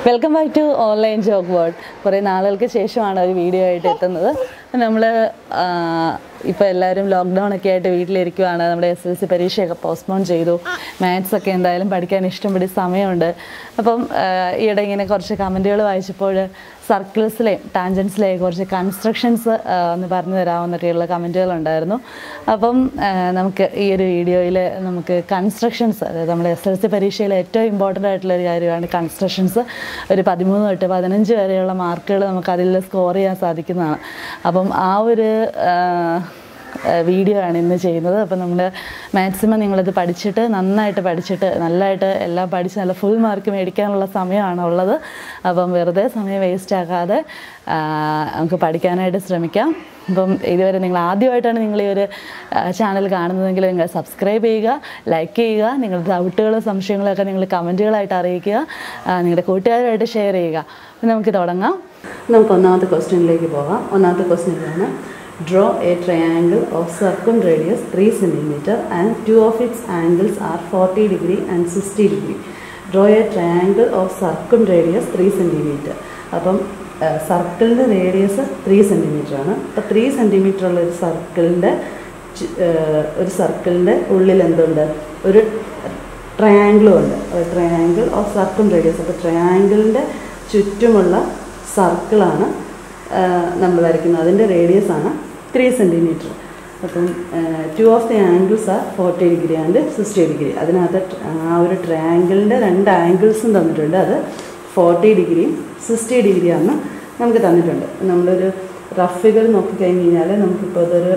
Welcome back to online job world കുറേ നാളുകൾക്ക് ശേഷമാണ് ഒരു വീഡിയോ ആയിട്ട് എത്തുന്നത് നമ്മൾ ഇപ്പോൾ എല്ലാവരും ലോക്ക്ഡൗൺ ഒക്കെ ആയിട്ട് വീട്ടിലിരിക്കുവാണ് നമ്മുടെ എസ് എൽ സി പരീക്ഷയൊക്കെ പോസ്റ്റ്പോൺ ചെയ്തു മാത്സ് ഒക്കെ എന്തായാലും പഠിക്കാൻ ഇഷ്ടംപടി സമയമുണ്ട് അപ്പം ആ, ഈയിടെ ഇങ്ങനെ കുറച്ച് കമൻറ്റുകൾ വായിച്ചപ്പോൾ സർക്കിൾസിലെയും ടാൻജൻസിലെയും കുറച്ച് കൺസ്ട്രക്ഷൻസ് ഒന്ന് പറഞ്ഞു തരാമെന്നൊക്കെയുള്ള കമൻറ്റുകൾ ഉണ്ടായിരുന്നു അപ്പം ആ, നമുക്ക് ഈ ഒരു വീഡിയോയിൽ നമുക്ക് കൺസ്ട്രക്ഷൻസ് അതായത് നമ്മുടെ എസ് എൽ സി പരീക്ഷയിൽ ഏറ്റവും ഇമ്പോർട്ടൻ്റ് ആയിട്ടുള്ള ഒരു കാര്യമാണ് കൺസ്ട്രക്ഷൻസ് ഒരു പതിമൂന്ന് തൊട്ട് പതിനഞ്ച് വരെയുള്ള മാർക്കുകൾ നമുക്ക് അതിൽ സ്കോർ ചെയ്യാൻ സാധിക്കുന്നതാണ് അപ്പം ആ ഒരു ആ, വീഡിയോ ആണ് ഇന്ന് ചെയ്യുന്നത് അപ്പം നമ്മൾ മാക്സിമം നിങ്ങളത് പഠിച്ചിട്ട് നന്നായിട്ട് പഠിച്ചിട്ട് നല്ലതായിട്ട് എല്ലാം പഠിച്ച് നല്ല ഫുൾ മാർക്ക് മേടിക്കാനുള്ള സമയമാണ് ഉള്ളത് അപ്പം വെറുതെ സമയം വേസ്റ്റ് ആക്കാതെ ആ, നമുക്ക് പഠിക്കാനായിട്ട് ശ്രമിക്കാം അപ്പം ഇതുവരെ നിങ്ങൾ ആദ്യമായിട്ടാണ് നിങ്ങൾ ഈ ഒരു ചാനൽ കാണുന്നതെങ്കിൽ നിങ്ങൾ സബ്സ്ക്രൈബ് ചെയ്യുക ലൈക്ക് ചെയ്യുക നിങ്ങളുടെ ഡൗട്ടുകളും സംശയങ്ങളൊക്കെ നിങ്ങൾ കമൻറ്റുകളായിട്ട് അറിയിക്കുക ആ, നിങ്ങളുടെ കൂട്ടുകാരുമായിട്ട് ഷെയർ ചെയ്യുക അപ്പം നമുക്ക് തുടങ്ങാം നമുക്ക് ഒന്നാമത്തെ ക്വസ്റ്റ്യനിലേക്ക് പോകാം ഒന്നാമത്തെ ക്വസ്റ്റ്യനിലാണ് draw a triangle of circumradius three centimetre and two of its angles are forty degree and sixty degree draw a triangle of circumradius three centimetre അപ്പം സർക്കിളിൻ്റെ റേഡിയസ് ത്രീ സെൻറ്റിമീറ്റർ ആണ് അപ്പോൾ ത്രീ സെൻറ്റിമീറ്റർ ഉള്ള ഒരു സർക്കിളിൻ്റെ ഒരു സർക്കിളിൻ്റെ ഉള്ളിൽ എന്തുണ്ട് ഒരു ട്രയാങ്കിളും ഉണ്ട് ഒരു ട്രയാങ്കിൾ ഓഫ് സർക്കും റേഡിയസ് അപ്പോൾ ട്രയാങ്കിളിൻ്റെ ചുറ്റുമുള്ള സർക്കിളാണ് നമ്മൾ വരയ്ക്കുന്നത് അതിൻ്റെ റേഡിയസ് ആണ് ത്രീ സെൻറ്റിമീറ്റർ അപ്പം two of the angles are forty degree and sixty degree അതിനകത്ത് tr- ആ ഒരു ട്രയാങ്കിളിൻ്റെ രണ്ട് ആംഗിൾസും തന്നിട്ടുണ്ട് അത് ഫോർട്ടി ഡിഗ്രിയും സിക്സ്റ്റി ഡിഗ്രിയാണ് നമുക്ക് തന്നിട്ടുണ്ട് നമ്മളൊരു റഫ് ഫിഗർ നോക്കിക്കഴിഞ്ഞ് കഴിഞ്ഞാൽ നമുക്കിപ്പോൾ അതൊരു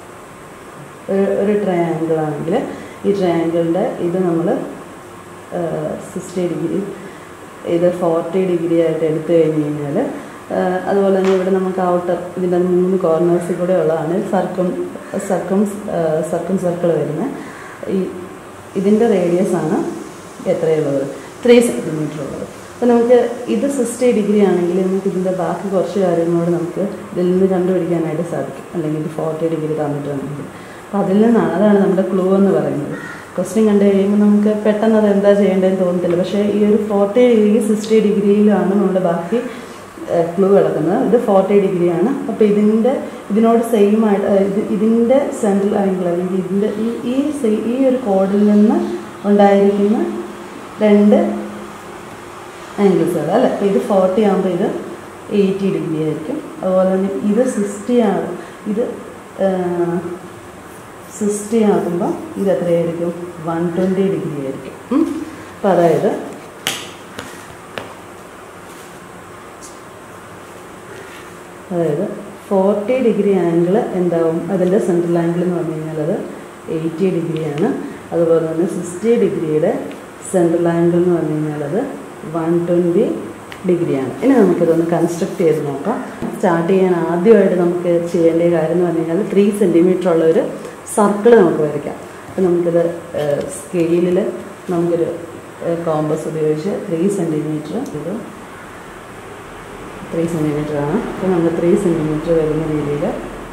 ഒരു ഒരു ട്രയാങ്കിൾ ആണെങ്കിൽ ഈ ട്രയാങ്കിളിൻ്റെ ഇത് നമ്മൾ സിക്സ്റ്റി ഡിഗ്രി ഇത് ഫോർട്ടി ഡിഗ്രി ആയിട്ട് എടുത്തു കഴിഞ്ഞ് കഴിഞ്ഞാൽ അതുപോലെ തന്നെ ഇവിടെ നമുക്ക് ഔട്ടർ ഇതിൻ്റെ മൂന്ന് കോർണേഴ്സിൽ കൂടെ ഉള്ളതാണ് സർക്കും സർക്കും സർക്കും സർക്കിൾ വരുന്നത് ഈ ഇതിൻ്റെ റേഡിയസ് ആണ് എത്രയുള്ളത് ത്രീ സെൻറ്റിമീറ്റർ ഉള്ളത് അപ്പോൾ നമുക്ക് ഇത് സിക്സ്റ്റി ഡിഗ്രി ആണെങ്കിൽ നമുക്ക് ഇതിൻ്റെ ബാക്കി കുറച്ച് കാര്യങ്ങളോട് നമുക്ക് ഇതിൽ നിന്ന് കണ്ടുപിടിക്കാനായിട്ട് സാധിക്കും അല്ലെങ്കിൽ ഇത് ഫോർട്ടി ഡിഗ്രി തന്നിട്ടുണ്ടെങ്കിൽ അപ്പോൾ അതിൽ നിന്നാണ് അതാണ് നമ്മുടെ ക്ലൂ എന്ന് പറയുന്നത് ക്വസ്റ്റ്യൻ കണ്ടു കഴിയുമ്പോൾ നമുക്ക് പെട്ടെന്ന് അത് എന്താ ചെയ്യേണ്ടതെന്ന് തോന്നത്തില്ല പക്ഷേ ഈ ഒരു ഫോർട്ടി ഡിഗ്രി സിക്സ്റ്റി ഡിഗ്രിയിലാണ് നമ്മുടെ ബാക്കി ക്ലൂ കിടക്കുന്നത് ഇത് ഫോർട്ടി ഡിഗ്രിയാണ് അപ്പോൾ ഇതിൻ്റെ ഇതിനോട് സെയിം ആയിട്ട് അഹ് ഇത് ഇതിൻ്റെ സെൻട്രൽ ആംഗിൾ അല്ലെങ്കിൽ ഇതിൻ്റെ ഈ ഈ സെ- ഈ ഒരു കോഡിൽ നിന്ന് ഉണ്ടായിരിക്കുന്ന രണ്ട് ആംഗിൾസുകൾ അല്ലേ അപ്പോൾ ഇത് ഫോർട്ടി ആകുമ്പോൾ ഇത് എയ്റ്റി ഡിഗ്രി ആയിരിക്കും അതുപോലെ തന്നെ ഇത് സിക്സ്റ്റി ആകും ഇത് സിക്സ്റ്റി ആകുമ്പോൾ ഇത് എത്രയായിരിക്കും വൺ ട്വൻറ്റി ഡിഗ്രി ആയിരിക്കും ഉം. അപ്പോൾ അതായത് അതായത് ഫോർട്ടി ഡിഗ്രി ആംഗിൾ എന്താവും അതിൻ്റെ സെൻട്രൽ ആംഗിൾ എന്ന് പറഞ്ഞു കഴിഞ്ഞാൽ അത് എയ്റ്റി ഡിഗ്രിയാണ് അതുപോലെ തന്നെ സിക്സ്റ്റി ഡിഗ്രിയുടെ സെൻട്രൽ ആംഗിൾ എന്ന് പറഞ്ഞു കഴിഞ്ഞാൽ അത് വൺ ട്വൻറ്റി ഡിഗ്രിയാണ് ഇനി നമുക്കിതൊന്ന് കൺസ്ട്രക്ട് ചെയ്ത് നോക്കാം സ്റ്റാർട്ട് ചെയ്യാൻ ആദ്യമായിട്ട് നമുക്ക് ചെയ്യേണ്ട കാര്യം എന്ന് പറഞ്ഞു കഴിഞ്ഞാൽ ത്രീ സെൻറ്റിമീറ്റർ ഉള്ള ഒരു സർക്കിൾ നമുക്ക് വരയ്ക്കാം അപ്പോൾ നമുക്കിത് സ്കെയിലിൽ നമുക്കൊരു കോമ്പസ് ഉപയോഗിച്ച് ത്രീ സെൻറ്റിമീറ്റർ ഇത് ത്രീ സെൻറ്റിമീറ്റർ ആണ് അപ്പോൾ നമ്മൾ ത്രീ സെൻറ്റിമീറ്റർ വരുന്ന രീതിയിൽ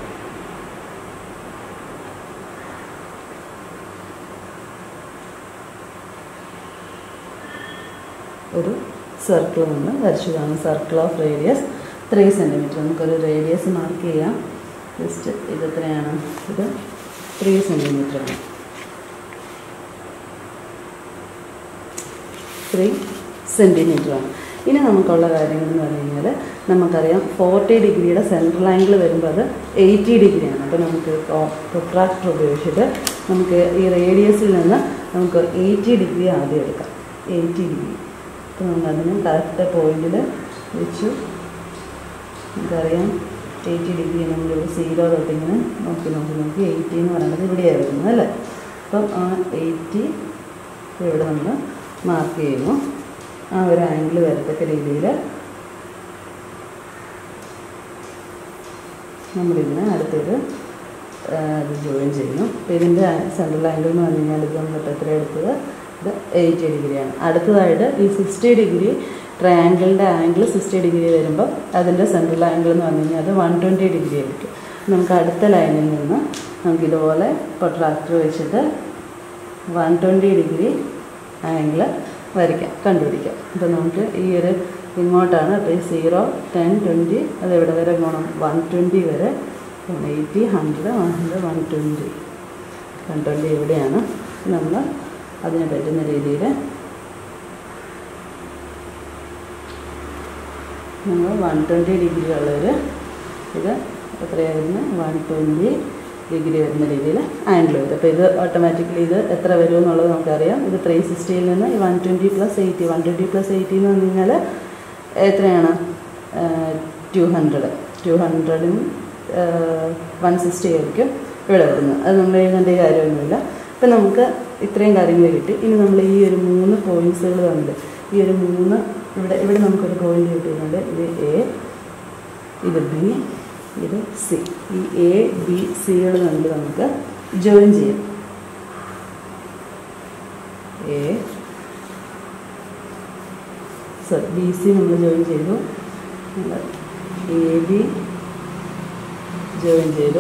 ഒരു സർക്കിൾ നമ്മൾ വരച്ചു കാണും circle of radius three centimetre നമുക്കൊരു റേഡിയസ് മാർക്ക് ചെയ്യാം ജസ്റ്റ് ഇത് എത്രയാണ് ഇത് ത്രീ സെൻറ്റിമീറ്റർ ആണ് ത്രീ സെൻറ്റിമീറ്റർ ആണ് ഇനി നമുക്കുള്ള കാര്യങ്ങൾ എന്ന് പറഞ്ഞു കഴിഞ്ഞാൽ നമുക്കറിയാം ഫോർട്ടി ഡിഗ്രിയുടെ സെൻട്രൽ ആംഗിൾ വരുമ്പോൾ അത് എയ്റ്റി ഡിഗ്രിയാണ് അപ്പോൾ നമുക്ക് പ്രൊട്രാക്ടർ ഉപയോഗിച്ചിട്ട് നമുക്ക് ഈ റേഡിയസിൽ നിന്ന് നമുക്ക് എയ്റ്റി ഡിഗ്രി ആദ്യം എടുക്കാം എയ്റ്റി ഡിഗ്രി അപ്പോൾ നമ്മൾ അതിന് കറക്റ്റ് പോയിന്റിൽ വെച്ചു നമുക്കറിയാം എയ്റ്റി ഡിഗ്രി നമ്മളിവിടെ സീറോ തൊട്ടിങ്ങനെ നോക്കി നോക്കി നോക്കി എയ്റ്റി എന്ന് പറയുന്നത് ഇവിടെയാണ് വരുന്നത് അല്ലേ അപ്പം ആ എയ്റ്റി ഇവിടെ നമ്മൾ മാർക്ക് ചെയ്യുന്നു ആ ഒരു ആംഗിൾ വരത്തക്ക രീതിയിൽ നമ്മളിതിനെ അടുത്തത് ഇത് ജോയിൻ ചെയ്യുന്നു അപ്പോൾ ഇതിൻ്റെ സെൻട്രൽ ആംഗിൾ എന്ന് പറഞ്ഞു കഴിഞ്ഞാൽ ഇത് നമ്മളിപ്പോൾ എത്ര എടുത്തത് ഇത് എയ്റ്റി ഡിഗ്രിയാണ് അടുത്തതായിട്ട് ഈ സിക്സ്റ്റി ഡിഗ്രി ട്രയാങ്കിളിൻ്റെ ആംഗിൾ സിക്സ്റ്റി ഡിഗ്രി വരുമ്പോൾ അതിൻ്റെ സെൻട്രൽ ആംഗിൾ എന്ന് പറഞ്ഞു കഴിഞ്ഞാൽ അത് വൺ ട്വൻറ്റി ഡിഗ്രി ആയിരിക്കും നമുക്ക് അടുത്ത ലൈനിൽ നിന്ന് നമുക്കിതുപോലെ ഇപ്പോൾ ട്രാക്ടർ വെച്ചിട്ട് വൺ ട്വൻറ്റി ഡിഗ്രി ആംഗിൾ വരയ്ക്കാം കണ്ടുപിടിക്കാം അപ്പോൾ നമുക്ക് ഈ ഒരു ഇങ്ങോട്ടാണ് അപ്പോൾ ഈ സീറോ ടെൻ ട്വൻറ്റി അത് എവിടെ വരെ പോകണം വൺ ട്വൻറ്റി വരെ eighty hundred one hundred one twenty one twenty എവിടെയാണ് നമ്മൾ അതിന് പറ്റുന്ന രീതിയിൽ നമ്മൾ വൺ ട്വൻറ്റി ഡിഗ്രി ഉള്ളവർ ഇത് എത്രയായിരുന്നു വൺ ട്വൻറ്റി ഡിഗ്രി വരുന്ന രീതിയിൽ ആംഗിൾ വരും അപ്പോൾ ഇത് ഓട്ടോമാറ്റിക്കലി ഇത് എത്ര വരും എന്നുള്ളത് നമുക്കറിയാം ഇത് ത്രീ സിക്സ്റ്റിയിൽ നിന്ന് ഈ one twenty plus eighty one twenty plus eighty എന്ന് പറഞ്ഞു കഴിഞ്ഞാൽ എത്രയാണ് ടു ഹൺഡ്രഡ് ടു ഹൺഡ്രഡും വൺ സിക്സ്റ്റി ആയിരിക്കും ഇവിടെ വരുന്നത് അത് നമ്മൾ എഴുതേണ്ട കാര്യമൊന്നുമില്ല അപ്പം നമുക്ക് ഇത്രയും കാര്യങ്ങൾ കിട്ടി ഇനി നമ്മൾ ഈ ഒരു മൂന്ന് പോയിൻറ്റ്സുകൾ തമ്മിൽ ഈ ഒരു മൂന്ന് ഇവിടെ ഇവിടെ നമുക്കൊരു പോയിന്റ് കിട്ടിയിട്ടുണ്ട് ഇത് എ ഇത് ബി ഇത് സി ഈ എ ബി സികൾ തമ്മിൽ നമുക്ക് ജോയിൻ ചെയ്യാം എ സോറി ബി സി നമ്മൾ ജോയിൻ ചെയ്തു എ ബി ജോയിൻ ചെയ്തു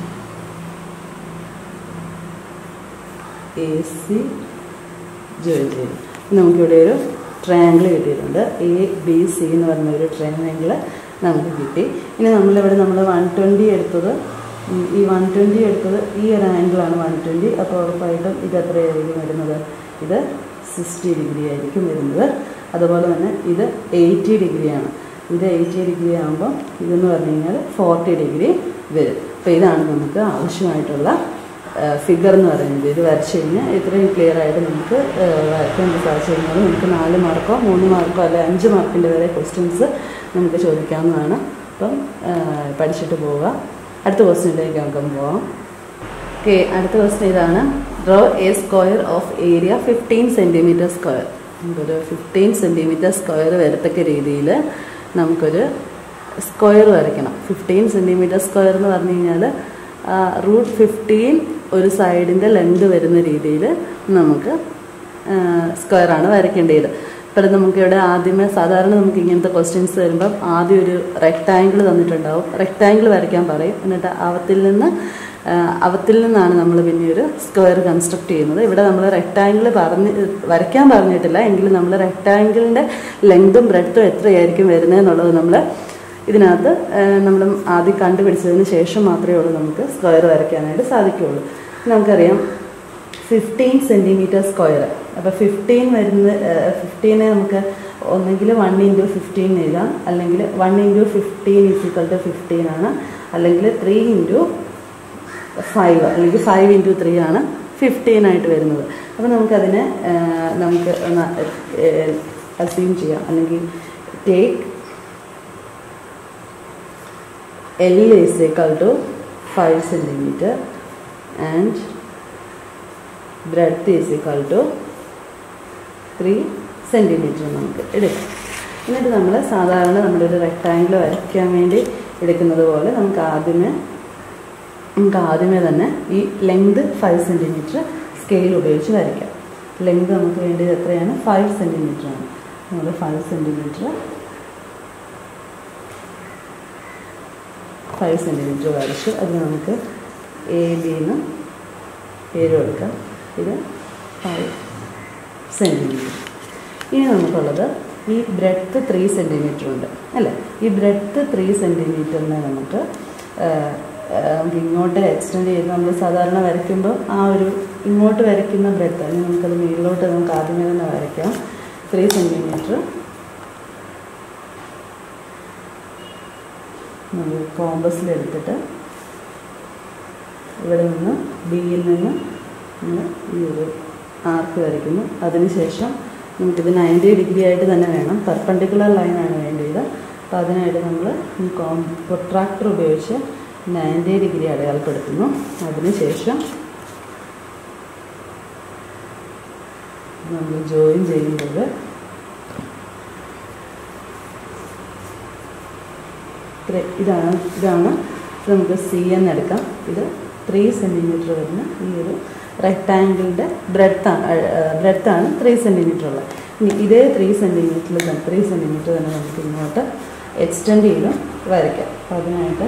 എ സി ജോയിൻ ചെയ്തു നമുക്കിവിടെ ഒരു ട്രയാങ്കിൾ കിട്ടിയിട്ടുണ്ട് എ ബി സി എന്ന് പറഞ്ഞ ഒരു ട്രയാങ്കിൾ നമുക്ക് കിട്ടി ഇനി നമ്മളിവിടെ നമ്മൾ വൺ ട്വൻറ്റി എടുത്തത് ഉം, ഈ വൺ ട്വൻറ്റി എടുത്തത് ഈ ഒരു ആംഗിളാണ് വൺ ട്വൻറ്റി അപ്പോൾ ഉറപ്പായിട്ടും ഇത് എത്രയായിരിക്കും വരുന്നത് ഇത് സിക്സ്റ്റി ഡിഗ്രി ആയിരിക്കും വരുന്നത് അതുപോലെ തന്നെ ഇത് എയ്റ്റി ഡിഗ്രിയാണ് ഇത് എയ്റ്റി ഡിഗ്രി ആകുമ്പോൾ ഇതെന്ന് പറഞ്ഞു കഴിഞ്ഞാൽ ഫോർട്ടി ഡിഗ്രി വരും അപ്പോൾ ഇതാണ് നമുക്ക് ആവശ്യമായിട്ടുള്ള ഫിഗർ എന്ന് പറയുന്നത് ഇത് വരച്ച് കഴിഞ്ഞാൽ ഇത്രയും ക്ലിയർ ആയിട്ട് നമുക്ക് ആ, വരയ്ക്കാൻ സാധിച്ചു കഴിഞ്ഞാൽ നമുക്ക് നാല് മാർക്കോ മൂന്ന് മാർക്കോ അല്ലെ അഞ്ച് മാർക്കിൻ്റെ വരെ ക്വസ്റ്റ്യൻസ് നമുക്ക് ചോദിക്കാവുന്നതാണ് അപ്പം ആ, പഠിച്ചിട്ട് പോവുക അടുത്ത ക്വസ്റ്റ്യനിലേക്ക് നമുക്ക് പോവാം ഓക്കെ അടുത്ത ക്വസ്റ്റ്യൻ ഇതാണ് draw a square of area fifteen centimetre square നമുക്കൊരു ഫിഫ്റ്റീൻ സെൻറ്റിമീറ്റർ സ്ക്വയർ വരത്തക്ക രീതിയിൽ നമുക്കൊരു സ്ക്വയർ വരയ്ക്കണം ഫിഫ്റ്റീൻ സെൻറ്റിമീറ്റർ സ്ക്വയർ എന്ന് പറഞ്ഞു കഴിഞ്ഞാൽ റൂട്ട് ഫിഫ്റ്റീൻ ഒരു സൈഡിൻ്റെ ലെങ്ത് വരുന്ന രീതിയിൽ നമുക്ക് സ്ക്വയറാണ് വരയ്ക്കേണ്ടത് ഇപ്പോൾ നമുക്കിവിടെ ആദ്യമേ സാധാരണ നമുക്ക് ഇങ്ങനത്തെ ക്വസ്റ്റ്യൻസ് വരുമ്പം ആദ്യം ഒരു റെക്റ്റാങ്കിൾ തന്നിട്ടുണ്ടാവും റെക്റ്റാങ്കിൾ വരയ്ക്കാൻ പറയും എന്നിട്ട് അവത്തിൽ നിന്ന് ആ, അവത്തിൽ നിന്നാണ് നമ്മൾ പിന്നെ ഒരു സ്ക്വയർ കൺസ്ട്രക്ട് ചെയ്യുന്നത് ഇവിടെ നമ്മൾ റെക്റ്റാങ്കിൾ പറഞ്ഞ് വരയ്ക്കാൻ പറഞ്ഞിട്ടില്ല എങ്കിലും നമ്മൾ റെക്റ്റാങ്കിളിൻ്റെ ലെങ്തും ബ്രെഡ്ത്തും എത്രയായിരിക്കും വരുന്നത് എന്നുള്ളത് നമ്മൾ ഇതിനകത്ത് നമ്മൾ ആദ്യം കണ്ടുപിടിച്ചതിന് ശേഷം മാത്രമേ ഉള്ളൂ നമുക്ക് സ്ക്വയർ വരയ്ക്കാനായിട്ട് സാധിക്കുകയുള്ളൂ നമുക്കറിയാം ഫിഫ്റ്റീൻ സെൻറ്റിമീറ്റർ സ്ക്വയർ അപ്പോൾ ഫിഫ്റ്റീൻ വരുന്ന ഫിഫ്റ്റീനെ നമുക്ക് ഒന്നെങ്കിൽ വൺ ഇൻറ്റു ഫിഫ്റ്റീൻ എഴുതാം അല്ലെങ്കിൽ one into fifteen is equal to fifteen ആണ് അല്ലെങ്കിൽ ത്രീ ഇൻറ്റു ഫൈവ് അല്ലെങ്കിൽ ഫൈവ് ഇൻറ്റു ത്രീ ആണ് ഫിഫ്റ്റീൻ ആയിട്ട് വരുന്നത് അപ്പോൾ നമുക്കതിനെ ആ, നമുക്ക് ഒന്ന് അസ്യൂം ചെയ്യാം അല്ലെങ്കിൽ take L is equal to 5 centimeter and breadth is equal to 3 centimeter നമുക്ക് എടുക്കാം എന്നിട്ട് നമ്മൾ സാധാരണ നമ്മളൊരു റെക്റ്റാങ്കിൾ വരയ്ക്കാൻ വേണ്ടി എടുക്കുന്നത് പോലെ നമുക്ക് ആദ്യമേ നമുക്ക് ആദ്യമേ തന്നെ ഈ ലെങ്ത് ഫൈവ് സെൻറ്റിമീറ്റർ സ്കെയിൽ ഉപയോഗിച്ച് വരയ്ക്കാം ലെങ്ത് നമുക്ക് വേണ്ടത് എത്രയാണ് ഫൈവ് സെൻറ്റിമീറ്റർ ആണ് നമ്മൾ ഫൈവ് സെൻറ്റിമീറ്റർ ഫൈവ് സെൻറ്റിമീറ്റർ വരച്ചു അത് നമുക്ക് എ ബിന്ന് പേര് കൊടുക്കാം ഇത് ഫൈവ് സെൻറ്റിമീറ്റർ ഇനി നമുക്കുള്ളത് ഈ ബ്രെഡ്ത്ത് ത്രീ സെൻറ്റിമീറ്റർ ഉണ്ട് അല്ലേ ഈ ബ്രെഡ്ത്ത് ത്രീ സെൻറ്റിമീറ്ററിനെ നമുക്ക് ആ, ആ, നമുക്ക് ഇങ്ങോട്ട് എക്സ്റ്റെൻഡ് ചെയ്ത് നമ്മൾ സാധാരണ വരയ്ക്കുമ്പോൾ ആ ഒരു ഇങ്ങോട്ട് വരയ്ക്കുന്ന ബ്രെഡ്ത്ത് അല്ലെങ്കിൽ നമുക്കത് മുകളിലോട്ട് നമുക്ക് ആദ്യമേ തന്നെ വരയ്ക്കാം ത്രീ സെൻറ്റിമീറ്റർ നമ്മൾ കോമ്പസിലെടുത്തിട്ട് ഇവിടെ നിന്ന് ബിയിൽ നിന്ന് നമ്മൾ ഈ ഒരു ആർക്ക് വരയ്ക്കുന്നു അതിനുശേഷം നമുക്കിത് നയൻറ്റി ഡിഗ്രി ആയിട്ട് തന്നെ വേണം പെർപ്പണ്ടിക്കുലർ ലൈനാണ് വേണ്ടത് അപ്പോൾ അതിനായിട്ട് നമ്മൾ ഈ കോം പ്രൊട്രാക്ടർ ഉപയോഗിച്ച് നയൻറ്റി ഡിഗ്രി അടയാളപ്പെടുത്തുന്നു അതിനുശേഷം നമ്മൾ ജോയിൻ ചെയ്യുമ്പോൾ ഇത്ര- ഇതാണ് ഇതാണ് ഇത് നമുക്ക് സി എന്ന് എടുക്കാം ഇത് ത്രീ സെൻറ്റിമീറ്റർ വരുന്ന ഈ ഒരു റെക്റ്റാങ്കിളിൻ്റെ ബ്രെഡത്താണ് ബ്രെഡത്താണ് ത്രീ സെൻറ്റിമീറ്റർ ഉള്ളത് ഇനി ഇതേ ത്രീ സെൻറ്റിമീറ്ററിൽ ത്രീ സെൻറ്റിമീറ്റർ തന്നെ നമുക്ക് ഇങ്ങോട്ട് എക്സ്റ്റെൻഡ് ചെയ്ത് വരയ്ക്കാം അപ്പോൾ അതിനായിട്ട്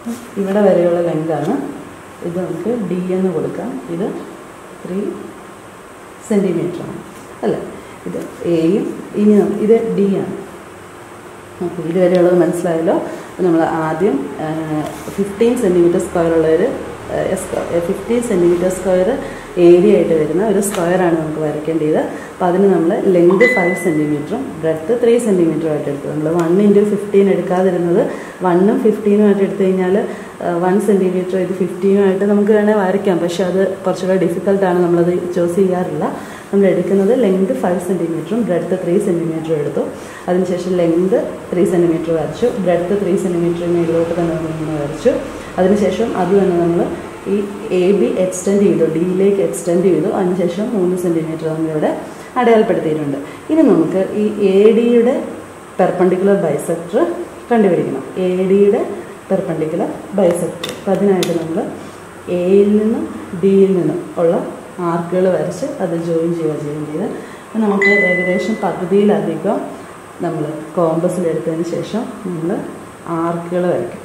ഇവിടെ വരെയുള്ള ലെങ്താണ് ഇത് നമുക്ക് ഡി എന്ന് കൊടുക്കാം ഇത് ത്രീ സെൻറ്റിമീറ്ററാണ് അല്ലേ ഇത് എയും ഇനി നം- ഇത് ഡി ആണ് ഓക്കെ ഇതുവരെയുള്ളത് മനസ്സിലായല്ലോ നമ്മൾ ആദ്യം ഫിഫ്റ്റീൻ സെൻറ്റിമീറ്റർ സ്ക്വയർ ഉള്ളൊരു ഫിഫ്റ്റീൻ സെൻറ്റിമീറ്റർ സ്ക്വയർ ഏരിയ ആയിട്ട് വരുന്ന ഒരു സ്ക്വയറാണ് നമുക്ക് വരയ്ക്കേണ്ടത് അപ്പോൾ അതിന് നമ്മൾ ലെങ്ത് ഫൈവ് സെൻറ്റിമീറ്ററും ബ്രെഡ്ത്ത് ത്രീ സെൻറ്റിമീറ്ററും ആയിട്ട് എടുത്തു നമ്മൾ വൺ ഇൻറ്റു ഫിഫ്റ്റീൻ എടുക്കാതിരുന്നത് വണ്ണും ഫിഫ്റ്റീനും ആയിട്ട് എടുത്തു കഴിഞ്ഞാൽ വൺ സെൻറ്റിമീറ്റർ ഇത് ഫിഫ്റ്റീനും ആയിട്ട് നമുക്ക് വേണേൽ വരയ്ക്കാം പക്ഷേ അത് കുറച്ചുകൂടെ ഡിഫിക്കൽട്ടാണ് നമ്മളത് ചൂസ് ചെയ്യാറില്ല നമ്മൾ എടുക്കുന്നത് ലെങ്ത് ഫൈവ് സെൻറ്റിമീറ്ററും ബ്രെഡ്ത്ത് ത്രീ സെൻറ്റിമീറ്ററും എടുത്തു അതിനുശേഷം ലെങ്ത് ത്രീ സെൻറ്റിമീറ്റർ വരച്ചു ബ്രെഡ്ത്ത് ത്രീ സെൻറ്റിമീറ്റർ മേളിലോട്ട് തന്നെ നമ്മൾ ഇങ്ങനെ വരച്ചു അതിനുശേഷം അത് തന്നെ നമ്മൾ ഈ എ ബി എക്സ്റ്റെൻഡ് ചെയ്തു ഡിയിലേക്ക് എക്സ്റ്റെൻഡ് ചെയ്തു അതിനുശേഷം മൂന്ന് സെൻറ്റിമീറ്റർ നമ്മളിവിടെ അടയാളപ്പെടുത്തിയിട്ടുണ്ട് ഇനി നമുക്ക് ഈ എ ഡിയുടെ പെർപ്പണ്ടിക്കുലർ ബൈസെക്ടർ കണ്ടുപിടിക്കണം എ ഡിയുടെ പെർപ്പണ്ടിക്കുലർ ബൈസെക്ടർ അപ്പം അതിനായിട്ട് നമ്മൾ എയിൽ നിന്നും ഡിയിൽ നിന്നും ഉള്ള ആർക്കുകൾ വരച്ച് അത് ജോയിൻ ചെയ്യുക ചെയ്യേണ്ടത് അപ്പം നമുക്ക് ഏകദേശം പകുതിയിലധികം നമ്മൾ കോമ്പസിലെടുത്തതിന് ശേഷം നമ്മൾ ആർക്കുകൾ വരയ്ക്കും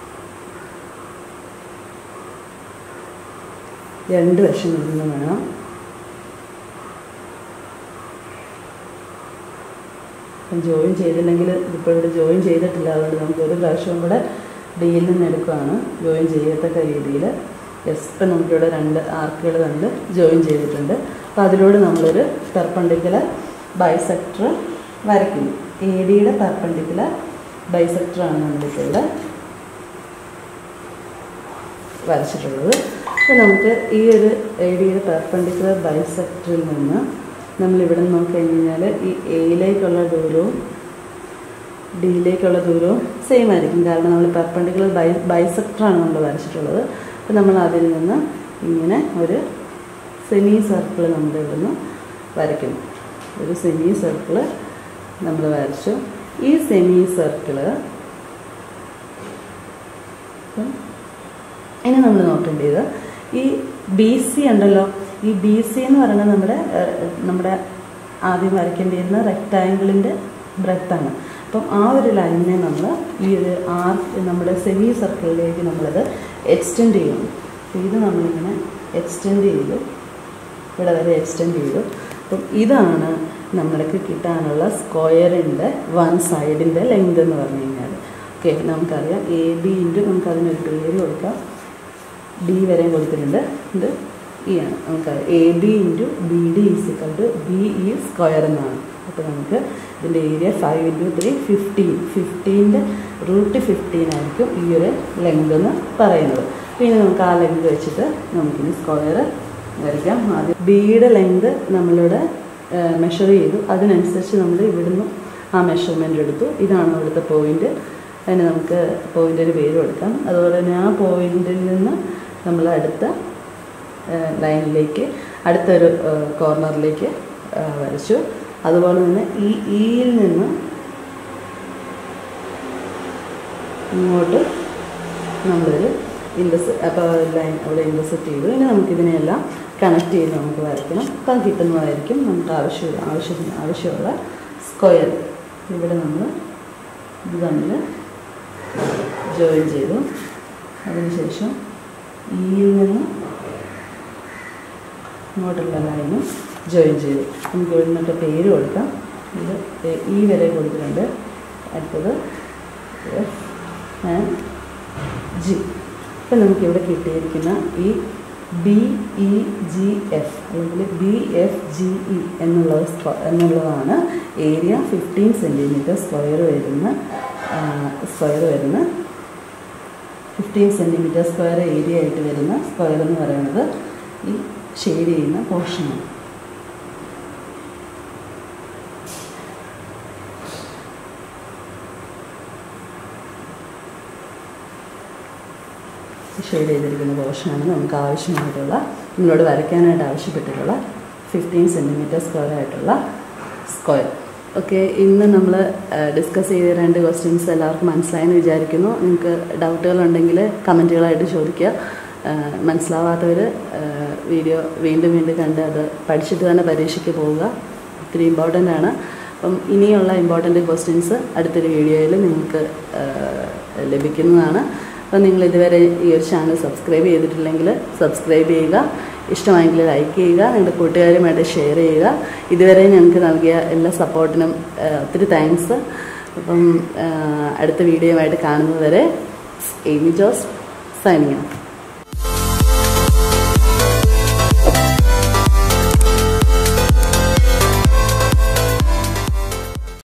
രണ്ട് വശങ്ങളിൽ നിന്നും വേണം ജോയിൻ ചെയ്തില്ലെങ്കിൽ ഇപ്പോൾ ഇവിടെ ജോയിൻ ചെയ്തിട്ടില്ല അതുകൊണ്ട് നമുക്ക് ഒരു പ്രാവശ്യവും കൂടെ ഡിയിൽ നിന്ന് എടുക്കുകയാണ് ജോയിൻ ചെയ്യത്തക്ക രീതിയിൽ യെസ് ഇപ്പം നമുക്കിവിടെ രണ്ട് ആർക്കുകൾ കണ്ട് ജോയിൻ ചെയ്തിട്ടുണ്ട് അപ്പോൾ അതിലൂടെ നമ്മളൊരു പെർപ്പണ്ടിക്കുലർ ബൈസെക്ടർ വരയ്ക്കുന്നു എ ഡിയുടെ പെർപ്പണ്ടിക്കുലർ ബൈസെക്ടറാണ് നമ്മളിപ്പോൾ ഇവിടെ വരച്ചിട്ടുള്ളത് അപ്പോൾ നമുക്ക് ഈ ഒരു എ ഡിയുടെ പെർപ്പണ്ടിക്കുലർ ബൈസെക്ടറിൽ നിന്ന് നമ്മളിവിടെ നിന്ന് നോക്കിക്കഴിഞ്ഞാൽ ഈ എയിലേക്കുള്ള ദൂരവും ഡിയിലേക്കുള്ള ദൂരവും സെയിം ആയിരിക്കും കാരണം നമ്മൾ പെർപ്പണ്ടിക്കുലർ ബൈ ബൈസെക്ടറാണ് നമ്മൾ വരച്ചിട്ടുള്ളത് അപ്പോൾ നമ്മൾ അതിൽ നിന്ന് ഇങ്ങനെ ഒരു സെമി സർക്കിൾ നമ്മൾ ഇവിടുന്ന് വരയ്ക്കുന്നു ഒരു സെമി സർക്കിള് നമ്മൾ വരച്ചു ഈ സെമി സർക്കിള് ഇനി നമ്മൾ നോക്കേണ്ടത് ഈ ബി സി ഉണ്ടല്ലോ ഈ ബി സി എന്ന് പറയുന്നത് നമ്മുടെ ഏഹ്, നമ്മുടെ ആദ്യം വരയ്ക്കേണ്ടിയിരുന്ന റെക്റ്റാങ്കിളിൻ്റെ ബ്രെത്താണ് അപ്പം ആ ഒരു ലൈനിനെ നമ്മൾ ഈ ഒരു ആർ നമ്മുടെ സെമി സർക്കിളിലേക്ക് നമ്മളത് എക്സ്റ്റെൻഡ് ചെയ്യുന്നു അപ്പോൾ ഇത് നമ്മളിങ്ങനെ എക്സ്റ്റെൻഡ് ചെയ്തു ഇവിടെ വരെ എക്സ്റ്റെൻഡ് ചെയ്തു അപ്പം ഇതാണ് നമ്മൾക്ക് കിട്ടാനുള്ള സ്ക്വയറിൻ്റെ വൺ സൈഡിൻ്റെ ലെങ്ത് എന്ന് പറഞ്ഞു കഴിഞ്ഞാൽ ഓക്കെ നമുക്കറിയാം എ ബി ഇൻറ്റു നമുക്ക് അതിനൊരു പേര് കൊടുക്കാം ഡി വരെയും കൊടുത്തിട്ടുണ്ട് ഇത് ഇ ആണ് നമുക്ക് A B into B D is equal to B E square എന്നാണ് അപ്പോൾ നമുക്ക് ഇതിൻ്റെ area five into three fifteen ഫിഫ്റ്റീൻ്റെ റൂട്ട് ഫിഫ്റ്റീൻ ആയിരിക്കും ഈ ഒരു ലെങ്ത് എന്ന് പറയുന്നത് പിന്നെ നമുക്ക് ആ ലെങ്ത് വെച്ചിട്ട് നമുക്കിനി സ്ക്വയർ വരയ്ക്കാം ആദ്യം ബിയുടെ ലെങ്ത് നമ്മളിവിടെ മെഷർ ചെയ്തു അതിനനുസരിച്ച് നമ്മൾ ഇവിടുന്ന് ആ മെഷർമെൻ്റ് എടുത്തു ഇതാണ് അവിടുത്തെ പോയിന്റ് അതിന് നമുക്ക് പോയിന്റിന് പേര് കൊടുക്കാം അതുപോലെ തന്നെ ആ പോയിന്റിൽ നിന്ന് നമ്മൾ അടുത്ത ലൈനിലേക്ക് അടുത്തൊരു കോർണറിലേക്ക് വരച്ചു അതുപോലെ തന്നെ ഈ ഇയിൽ നിന്ന് ഇങ്ങോട്ട് നമ്മളൊരു ഇൻഡസ് അപ്പോൾ ലൈൻ അവിടെ ഇൻഡസെറ്റ് ചെയ്തു ഇനി നമുക്കിതിനെയെല്ലാം കണക്ട് ചെയ്ത് നമുക്ക് വരയ്ക്കണം അപ്പം അത് കിട്ടുന്നതായിരിക്കും നമുക്ക് ആവശ്യം ആവശ്യത്തിന് ആവശ്യമുള്ള സ്ക്വയർ ഇവിടെ നമ്മൾ ഇത് തമ്മിൽ ജോയിൻ ചെയ്തു അതിനുശേഷം ഇയിൽ നിന്ന് ഇങ്ങോട്ടുള്ള ലൈനും ജോയിൻ ചെയ്തു നമുക്ക് ഇവിടെ നിന്നൊക്കെ പേര് കൊടുക്കാം ഇത് ഈ വരെ കൊടുത്തിട്ടുണ്ട് അടുത്തത് എഫ് ആൻഡ് ജി ഇപ്പം നമുക്കിവിടെ കിട്ടിയിരിക്കുന്ന ഈ ബി ഇ ജി എഫ് അല്ലെങ്കിൽ ബി എഫ് ജി ഇ എന്നുള്ളത് സ്ക്വ- എന്നുള്ളതാണ് ഏരിയ ഫിഫ്റ്റീൻ സെൻറ്റിമീറ്റർ സ്ക്വയർ വരുന്ന സ്ക്വയർ വരുന്ന ഫിഫ്റ്റീൻ സെൻറ്റിമീറ്റർ സ്ക്വയർ ഏരിയ ആയിട്ട് വരുന്ന സ്ക്വയർ എന്ന് പറയുന്നത് ഈ ഷെയ്ഡ് ചെയ്യുന്ന പോർഷനാണ് ഷെയ്ഡ് ചെയ്തിരിക്കുന്ന പോർഷനാണ് നമുക്ക് ആവശ്യമായിട്ടുള്ള നമ്മളോട് വരയ്ക്കാനായിട്ട് ആവശ്യപ്പെട്ടിട്ടുള്ള ഫിഫ്റ്റീൻ സെൻറ്റിമീറ്റർ സ്ക്വയർ ആയിട്ടുള്ള സ്ക്വയർ ഓക്കെ ഇന്ന് നമ്മൾ ഡിസ്കസ് ചെയ്ത രണ്ട് ക്വസ്റ്റ്യൻസ് എല്ലാവർക്കും മനസ്സിലായെന്ന് വിചാരിക്കുന്നു നിങ്ങൾക്ക് ഡൗട്ടുകളുണ്ടെങ്കിൽ കമൻറ്റുകളായിട്ട് ചോദിക്കുക ആ, മനസ്സിലാവാത്തവർ വീഡിയോ വീണ്ടും വീണ്ടും കണ്ട് അത് പഠിച്ചിട്ട് തന്നെ പരീക്ഷയ്ക്ക് പോവുക ഒത്തിരി ഇമ്പോർട്ടൻ്റ് ആണ് അപ്പം ഇനിയുള്ള ഇമ്പോർട്ടൻ്റ് ക്വസ്റ്റ്യൻസ് അടുത്തൊരു വീഡിയോയിൽ നിങ്ങൾക്ക് ആ, ലഭിക്കുന്നതാണ് അപ്പോൾ നിങ്ങൾ ഇതുവരെ ഈ ഒരു ചാനൽ സബ്സ്ക്രൈബ് ചെയ്തിട്ടില്ലെങ്കിൽ സബ്സ്ക്രൈബ് ചെയ്യുക ഇഷ്ടമായെങ്കിൽ ലൈക്ക് ചെയ്യുക നിങ്ങളുടെ കൂട്ടുകാരുമായിട്ട് ഷെയർ ചെയ്യുക ഇതുവരെ ഞങ്ങൾക്ക് നൽകിയ എല്ലാ സപ്പോർട്ടിനും ഒത്തിരി താങ്ക്സ് അപ്പം ആ, അടുത്ത വീഡിയോയുമായിട്ട് കാണുന്നത് വരെ എമി ജോസ് സൈനിങ്